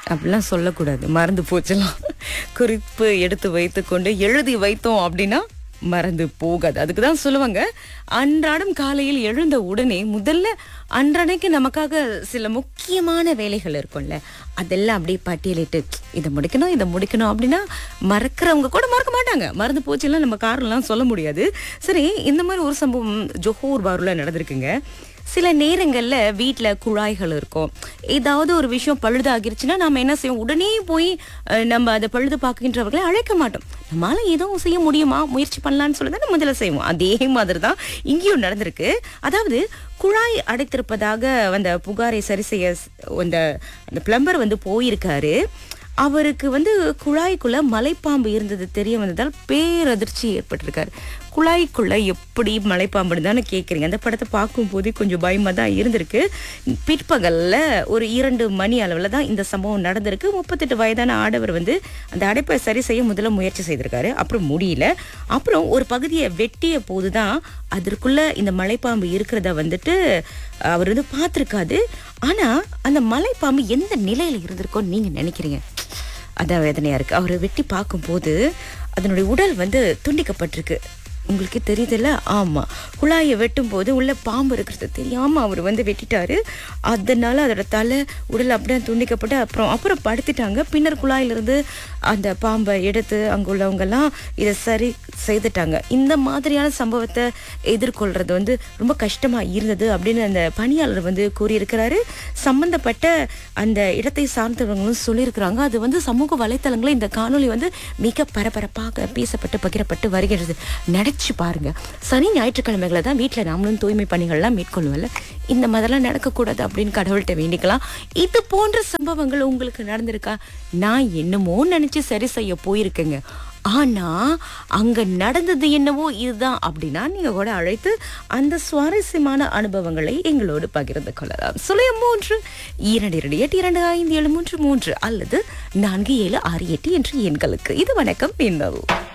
அப்படிலாம் சொல்லக்கூடாது மறந்து போச்சலாம் குறிப்பு எடுத்து வைத்துக்கொண்டு எழுதி வைத்தோம் அப்படின்னா மறந்து போகாது அதுக்கு தான் சொல்லுவாங்க அன்றாடம் காலையில் எழுந்த உடனே முதல்ல அன்றன்னைக்கு நமக்காக சில முக்கியமான வேலைகள் இருக்கும்ல அதெல்லாம் அப்படியே பட்டியலிட்டு இதை முடிக்கணும் இதை முடிக்கணும் அப்படின்னா மறக்கிறவங்க கூட மறக்க மாட்டாங்க மறந்து போச்சுலாம் நம்ம காரணம்லாம் சொல்ல முடியாது சரி இந்த மாதிரி ஒரு சம்பவம் ஜொஹோர் பாருல நடந்திருக்குங்க சில நேரங்கள்ல வீட்ல குழாய்கள் இருக்கும் ஏதாவது ஒரு விஷயம் பழுதாகிருச்சுன்னா நாம என்ன செய்வோம் உடனே போய் அஹ், நம்ம அதை பழுது பார்க்கின்றவர்களை அழைக்க மாட்டோம் நம்மளால எதுவும் செய்ய முடியுமா முயற்சி பண்ணலாம்னு சொல்லி தான் முதல்ல செய்வோம் அதே மாதிரி தான் இங்கேயும் நடந்திருக்கு அதாவது குழாய் அடைத்திருப்பதாக அந்த புகாரை சரி செய்ய ஸ்- அந்த அந்த பிளம்பர் வந்து போயிருக்காரு அவருக்கு வந்து குழாய்க்குள்ள மலைப்பாம்பு இருந்தது தெரிய வந்ததால் பேரதிர்ச்சி ஏற்பட்டிருக்காரு குழாய்க்குள்ள எப்படி மலைப்பாம்புன்னு தானே கேட்குறீங்க அந்த படத்தை பார்க்கும்போதே கொஞ்சம் பயமாக தான் இருந்திருக்கு பிற்பகல்ல ஒரு இரண்டு மணி அளவில் தான் இந்த சம்பவம் நடந்திருக்கு முப்பத்தெட்டு வயதான ஆடவர் வந்து அந்த அடைப்பை சரி செய்ய முதல்ல முயற்சி செய்திருக்காரு அப்புறம் முடியல அப்புறம் ஒரு பகுதியை வெட்டிய போது தான் அதற்குள்ள இந்த மலைப்பாம்பு இருக்கிறத வந்துட்டு அவர் வந்து பார்த்துருக்காது ஆனா அந்த மலைப்பாம்பு எந்த நிலையில இருந்திருக்கோன்னு நீங்க நினைக்கிறீங்க அதான் வேதனையா இருக்கு அவரை வெட்டி பார்க்கும்போது அதனுடைய உடல் வந்து துண்டிக்கப்பட்டிருக்கு உங்களுக்கு தெரியுதுல்ல ஆமா குழாயை வெட்டும் போது உள்ள பாம்பு இருக்கிறது தெரியாம அவர் வந்து வெட்டிட்டாரு அதனால அதோட தலை உடல் அப்படியே துண்டிக்கப்பட்டு அப்புறம் அப்புறம் படுத்துட்டாங்க பின்னர் குழாயிலிருந்து அந்த பாம்பை எடுத்து அங்க உள்ளவங்க எல்லாம் இதை சரி செய்துட்டாங்க இந்த மாதிரியான சம்பவத்தை எதிர்கொள்றது வந்து ரொம்ப கஷ்டமா இருந்தது அப்படின்னு அந்த பணியாளர் வந்து கூறியிருக்கிறாரு சம்பந்தப்பட்ட அந்த இடத்தை சார்ந்தவங்களும் சொல்லியிருக்கிறாங்க அது வந்து சமூக வலைத்தளங்களில் இந்த காணொளி வந்து மிக பரபரப்பாக பேசப்பட்டு பகிரப்பட்டு வருகிறது நினைச்சு பாருங்க சனி ஞாயிற்றுக்கிழமைகளை தான் வீட்டில் நாமளும் தூய்மை பணிகள்லாம் மேற்கொள்ளுவோம்ல இந்த மாதிரிலாம் நடக்கக்கூடாது அப்படின்னு கடவுள்கிட்ட வேண்டிக்கலாம் இது போன்ற சம்பவங்கள் உங்களுக்கு நடந்திருக்கா நான் என்னமோ நினைச்சு சரி செய்ய போயிருக்கேங்க ஆனா அங்க நடந்தது என்னவோ இதுதான் அப்படின்னா நீங்க கூட அழைத்து அந்த சுவாரஸ்யமான அனுபவங்களை எங்களோடு பகிர்ந்து கொள்ளலாம் சுலைய மூன்று இரண்டு இரண்டு எட்டு இரண்டு ஐந்து ஏழு மூன்று மூன்று அல்லது நான்கு ஏழு ஆறு எட்டு என்ற எண்களுக்கு இது வணக்கம் பின்னல்